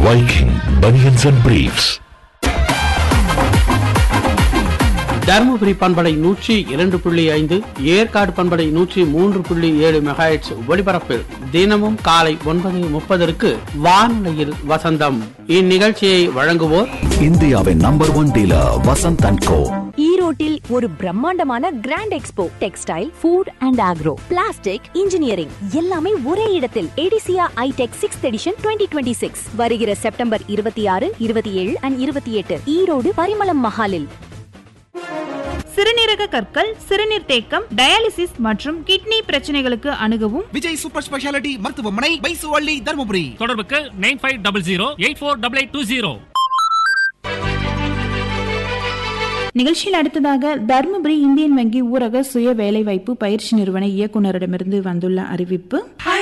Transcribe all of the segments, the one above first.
Viking Bunions and Briefs. Dharmapuri பண்பலை நூற்றி இரண்டு புள்ளி ஐந்து ஏற்காடு பண்பலை நூற்றி மூன்று புள்ளி ஏழு மெகாஹெட்ஸ் ஒளிபரப்பில் தினமும் காலை ஒன்பது முப்பதற்கு வானொலியில் வசந்தம் இந்நிகழ்ச்சியை வழங்குவோர் இந்தியாவின் number one dealer Vasanth and co ஈரோட்டில் ஒரு பிரம்மாண்டமான grand expo textile food and agro plastic engineering எல்லாமே ஒரே இடத்தில் ஏடிசியா ஐடெக் sixth edition twenty twenty six வருகிற செப்டம்பர் இருபத்தி ஆறு இருபத்தி ஏழு அண்ட் இருபத்தி எட்டு ஈரோடு பரிமளம் மஹாலில் சிறுநீரக கற்கள் சிறுநீர் தேக்கம் டயாலிசிஸ் மற்றும் கிட்னி பிரச்சனைகளுக்கு அணுகவும் விஜய் சூப்பர் ஸ்பெஷாலிட்டி மருத்துவமனை பைசுவள்ளி தருமபுரி தொடர்புக்கு nine five double zero eight four double eight two zero நிகழ்ச்சியில் அடுத்ததாக தருமபுரி இந்தியன் வங்கி ஊரக சுய வேலைவாய்ப்பு பயிற்சி நிறுவன இயக்குநரிடமிருந்து வந்துள்ள அறிவிப்பு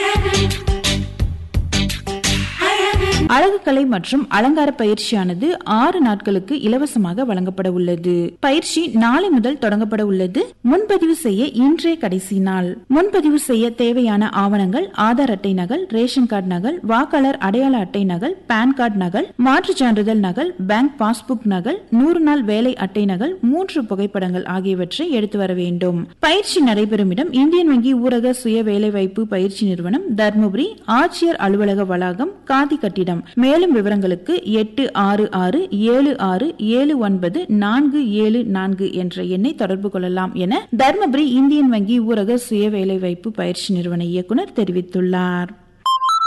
அழகுக்கலை மற்றும் அலங்கார பயிற்சியானது ஆறு நாட்களுக்கு இலவசமாக வழங்கப்பட உள்ளது பயிற்சி நாளை முதல் தொடங்கப்பட உள்ளது முன்பதிவு செய்ய இன்றே கடைசி நாள் முன்பதிவு செய்ய தேவையான ஆவணங்கள் ஆதார் அட்டை நகல் ரேஷன் கார்டு நகல் வாக்காளர் அடையாள அட்டை நகல் பான் கார்டு நகல் மாற்றுச் சான்றிதழ் நகல் பேங்க் பாஸ்புக் நகல் நூறு நாள் வேலை அட்டை நகல் மூன்று புகைப்படங்கள் ஆகியவற்றை எடுத்து வர வேண்டும் பயிற்சி நடைபெறும் இடம் இந்தியன் வங்கி ஊரக சுய வேலைவாய்ப்பு பயிற்சி நிறுவனம் தர்மபுரி ஆட்சியர் அலுவலக வளாகம் காதி கட்டிடம் மேலும் விவரங்களுக்கு எட்டு ஆறு ஆறு ஏழு ஆறு ஏழு ஒன்பது நான்கு ஏழு நான்கு என்ற எண்ணை தொடர்பு கொள்ளலாம் என தர்மபுரி இந்தியன் வங்கி ஊரக சுய வேலைவாய்ப்பு பயிற்சி நிறுவன இயக்குனர் தெரிவித்துள்ளார்